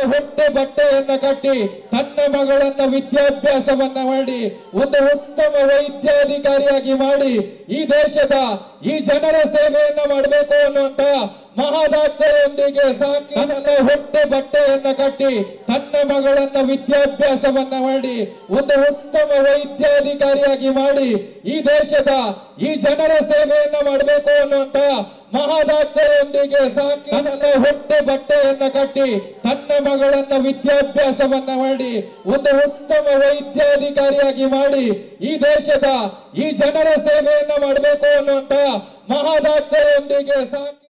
ಹೊಟ್ಟೆ ಬಟ್ಟೆಯನ್ನ ಕಟ್ಟಿ ತನ್ನ ಮಗಳನ್ನ ವಿದ್ಯಾಭ್ಯಾಸವನ್ನ ಮಾಡಿ ಒಂದು ಉತ್ತಮ ವೈದ್ಯಾಧಿಕಾರಿಯಾಗಿ ಮಾಡಿ ಈ ದೇಶದ ಈ ಜನರ ಸೇವೆಯನ್ನ ಮಾಡಬೇಕು ಅನ್ನುವಂತ ಮಹಾದಾಕ್ಷರೊಂದಿಗೆ ಸಾಕಿ ತನ್ನ ಹೊಟ್ಟೆ ಬಟ್ಟೆಯನ್ನ ಕಟ್ಟಿ ತನ್ನ ಮಗಳನ್ನ ವಿದ್ಯಾಭ್ಯಾಸವನ್ನ ಮಾಡಿ ಒಂದು ಉತ್ತಮ ವೈದ್ಯಾಧಿಕಾರಿಯಾಗಿ ಮಾಡಿ ಈ ದೇಶದ ಈ ಜನರ ಸೇವೆಯನ್ನ ಮಾಡಬೇಕು ಅನ್ನುವಂತ ಮಹಾದಾಕ್ಷರೊಂದಿಗೆ ಸಾಕಿ ತನ್ನ ಹೊಟ್ಟೆ ಬಟ್ಟೆಯನ್ನ ಕಟ್ಟಿ ತನ್ನ ಮಗಳನ್ನ ವಿದ್ಯಾಭ್ಯಾಸವನ್ನ ಮಾಡಿ ಒಂದು ಉತ್ತಮ ವೈದ್ಯಾಧಿಕಾರಿಯಾಗಿ ಮಾಡಿ ಈ ದೇಶದ ಈ ಜನರ ಸೇವೆಯನ್ನ ಮಾಡಬೇಕು ಅನ್ನುವಂತ ಮಹಾದಾಕ್ಷರೊಂದಿಗೆ ಸಾಕಿ